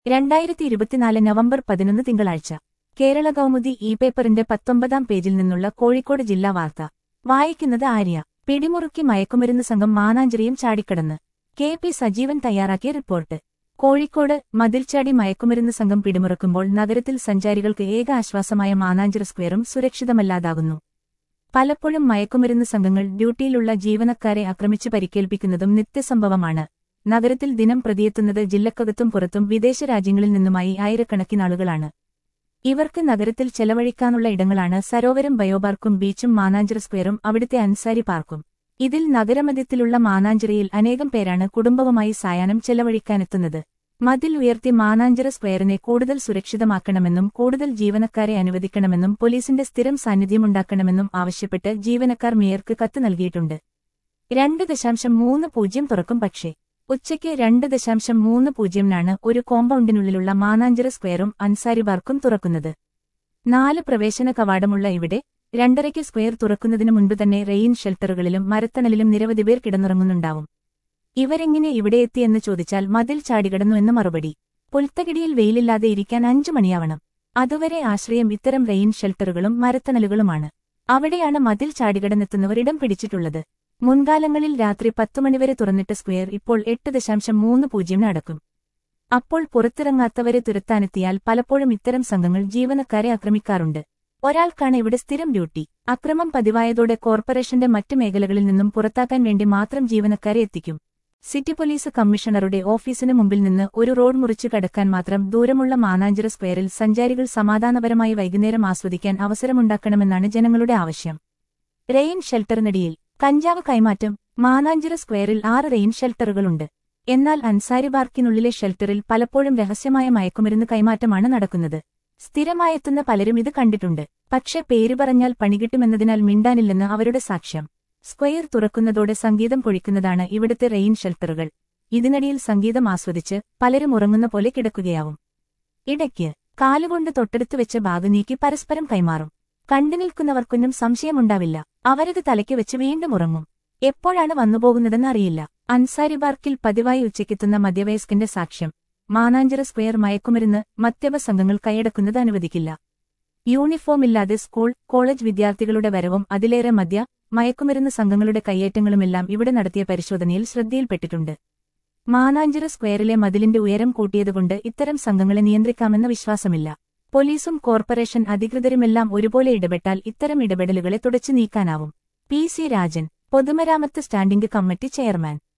രണ്ടായിരത്തി ഇരുപത്തിനാല് നവംബർ പതിനൊന്ന് തിങ്കളാഴ്ച കേരള കൗമുദി ഇ പേപ്പറിന്റെ പത്തൊമ്പതാം പേജിൽ നിന്നുള്ള കോഴിക്കോട് ജില്ലാ വാർത്ത വായിക്കുന്നത് ആര്യ പിടിമുറുക്കി മയക്കുമരുന്ന് സംഘം മാനാഞ്ചിറിയും ചാടിക്കടന്ന് കെ പി സജീവൻ തയ്യാറാക്കിയ റിപ്പോർട്ട് കോഴിക്കോട് മതിൽച്ചാടി മയക്കുമരുന്ന് സംഘം പിടിമുറുക്കുമ്പോൾ നഗരത്തിൽ സഞ്ചാരികൾക്ക് ഏക ആശ്വാസമായ മാനാഞ്ചിറ സ്ക്വയറും സുരക്ഷിതമല്ലാതാകുന്നു പലപ്പോഴും മയക്കുമരുന്ന് സംഘങ്ങൾ ഡ്യൂട്ടിയിലുള്ള ജീവനക്കാരെ ആക്രമിച്ച് പരിക്കേൽപ്പിക്കുന്നതും നിത്യസംഭവമാണ് നഗരത്തിൽ ദിനം പ്രതിയെത്തുന്നത് ജില്ലക്കകത്തും പുറത്തും വിദേശ രാജ്യങ്ങളിൽ നിന്നുമായി ആയിരക്കണക്കിനാളുകളാണ് ഇവർക്ക് നഗരത്തിൽ ചെലവഴിക്കാനുള്ള ഇടങ്ങളാണ് സരോവരം ബയോപാർക്കും ബീച്ചും മാനാഞ്ചിറ സ്ക്വയറും അവിടുത്തെ അൻസാരി പാർക്കും ഇതിൽ നഗരമധ്യത്തിലുള്ള മാനാഞ്ചിറയിൽ അനേകം പേരാണ് കുടുംബവുമായി സായാഹ്നം ചെലവഴിക്കാനെത്തുന്നത് മതിൽ ഉയർത്തി മാനാഞ്ചിറ സ്ക്വയറിനെ കൂടുതൽ സുരക്ഷിതമാക്കണമെന്നും കൂടുതൽ ജീവനക്കാരെ അനുവദിക്കണമെന്നും പോലീസിന്റെ സ്ഥിരം സാന്നിധ്യമുണ്ടാക്കണമെന്നും ആവശ്യപ്പെട്ട് ജീവനക്കാർ മേയർക്ക് കത്ത് നൽകിയിട്ടുണ്ട് രണ്ട് ദശാംശം മൂന്ന് പൂജ്യം തുറക്കും പക്ഷേ ഉച്ചയ്ക്ക് രണ്ട് ദശാംശം മൂന്ന് പൂജ്യംനാണ് ഒരു കോമ്പൗണ്ടിനുള്ളിലുള്ള മാനാഞ്ചിറ സ്ക്വയറും അൻസാരി ബാർക്കും തുറക്കുന്നത് നാല് പ്രവേശന കവാടമുള്ള ഇവിടെ രണ്ടരയ്ക്ക് സ്ക്വയർ തുറക്കുന്നതിനു മുൻപ് തന്നെ റെയിൻ ഷെൽട്ടറുകളിലും മരത്തണലിലും നിരവധി പേർ കിടന്നുറങ്ങുന്നുണ്ടാവും ഇവരെങ്ങനെ ഇവിടെ എത്തിയെന്ന് ചോദിച്ചാൽ മതിൽ ചാടികിടന്നു എന്ന് മറുപടി പുൽത്തകിടിയിൽ വെയിലില്ലാതെ ഇരിക്കാൻ അഞ്ചു മണിയാവണം അതുവരെ ആശ്രയം ഇത്തരം റെയിൻ ഷെൽട്ടറുകളും മരത്തണലുകളുമാണ് അവിടെയാണ് മതിൽ ചാടികിടന്നെത്തുന്നവർ ഇടം പിടിച്ചിട്ടുള്ളത് മുൻകാലങ്ങളിൽ രാത്രി പത്തുമണിവരെ തുറന്നിട്ട സ്ക്വയർ ഇപ്പോൾ എട്ട് ദശാംശം മൂന്ന് പൂജ്യം നടക്കും അപ്പോൾ പുറത്തിറങ്ങാത്തവരെ തുരത്താനെത്തിയാൽ പലപ്പോഴും ഇത്തരം സംഘങ്ങൾ ജീവനക്കാരെ ആക്രമിക്കാറുണ്ട് ഒരാൾക്കാണ് ഇവിടെ സ്ഥിരം ഡ്യൂട്ടി അക്രമം പതിവായതോടെ കോർപ്പറേഷന്റെ മറ്റ് മേഖലകളിൽ നിന്നും പുറത്താക്കാൻ വേണ്ടി മാത്രം ജീവനക്കാരെ എത്തിക്കും സിറ്റി പോലീസ് കമ്മീഷണറുടെ ഓഫീസിന് മുമ്പിൽ നിന്ന് ഒരു റോഡ് മുറിച്ചു കടക്കാൻ മാത്രം ദൂരമുള്ള മാനാഞ്ചിറ സ്ക്വയറിൽ സഞ്ചാരികൾ സമാധാനപരമായി വൈകുന്നേരം ആസ്വദിക്കാൻ അവസരമുണ്ടാക്കണമെന്നാണ് ജനങ്ങളുടെ ആവശ്യം റെയിൻ ഷെൽട്ടറിനടിയിൽ കഞ്ചാവ് കൈമാറ്റം മാനാഞ്ചിറ സ്ക്വയറിൽ ആറ് റെയിൻ ഷെൽട്ടറുകളുണ്ട് എന്നാൽ അൻസാരി പാർക്കിനുള്ളിലെ ഷെൽട്ടറിൽ പലപ്പോഴും രഹസ്യമായ മയക്കുമരുന്ന് കൈമാറ്റമാണ് നടക്കുന്നത് സ്ഥിരമായെത്തുന്ന പലരും ഇത് കണ്ടിട്ടുണ്ട് പക്ഷെ പേര് പറഞ്ഞാൽ പണികിട്ടുമെന്നതിനാൽ മിണ്ടാനില്ലെന്ന് അവരുടെ സാക്ഷ്യം സ്ക്വയർ തുറക്കുന്നതോടെ സംഗീതം പൊഴിക്കുന്നതാണ് ഇവിടുത്തെ റെയിൻ ഷെൽട്ടറുകൾ ഇതിനടിയിൽ സംഗീതം ആസ്വദിച്ച് പലരും ഉറങ്ങുന്ന പോലെ കിടക്കുകയാവും ഇടയ്ക്ക് കാലുകൊണ്ട് തൊട്ടടുത്ത് വെച്ച ബാഗ് നീക്കി പരസ്പരം കൈമാറും കണ്ടുനിൽക്കുന്നവർക്കൊന്നും സംശയമുണ്ടാവില്ല അവരത് തലയ്ക്ക് വെച്ച് വീണ്ടും ഉറങ്ങും എപ്പോഴാണ് വന്നുപോകുന്നതെന്ന് അറിയില്ല അൻസാരി പാർക്കിൽ പതിവായി ഉച്ചയ്ക്കെത്തുന്ന മധ്യവയസ്കന്റെ സാക്ഷ്യം മാനാഞ്ചിറ സ്ക്വയർ മയക്കുമരുന്ന് മദ്യപ സംഘങ്ങൾ കൈയടക്കുന്നത് അനുവദിക്കില്ല യൂണിഫോമില്ലാതെ സ്കൂൾ കോളേജ് വിദ്യാർത്ഥികളുടെ വരവും അതിലേറെ മദ്യ മയക്കുമരുന്ന് സംഘങ്ങളുടെ കയ്യേറ്റങ്ങളുമെല്ലാം ഇവിടെ നടത്തിയ പരിശോധനയിൽ ശ്രദ്ധയിൽപ്പെട്ടിട്ടുണ്ട് മാനാഞ്ചിറ സ്ക്വയറിലെ മതിലിന്റെ ഉയരം കൂട്ടിയതുകൊണ്ട് ഇത്തരം സംഘങ്ങളെ നിയന്ത്രിക്കാമെന്ന വിശ്വാസമില്ല പോലീസും കോർപ്പറേഷൻ അധികൃതരുമെല്ലാം ഒരുപോലെ ഇടപെട്ടാൽ ഇത്തരം ഇടപെടലുകളെ തുടച്ചു നീക്കാനാവും പി സി രാജൻ പൊതുമരാമത്ത് സ്റ്റാൻഡിംഗ് കമ്മിറ്റി ചെയർമാൻ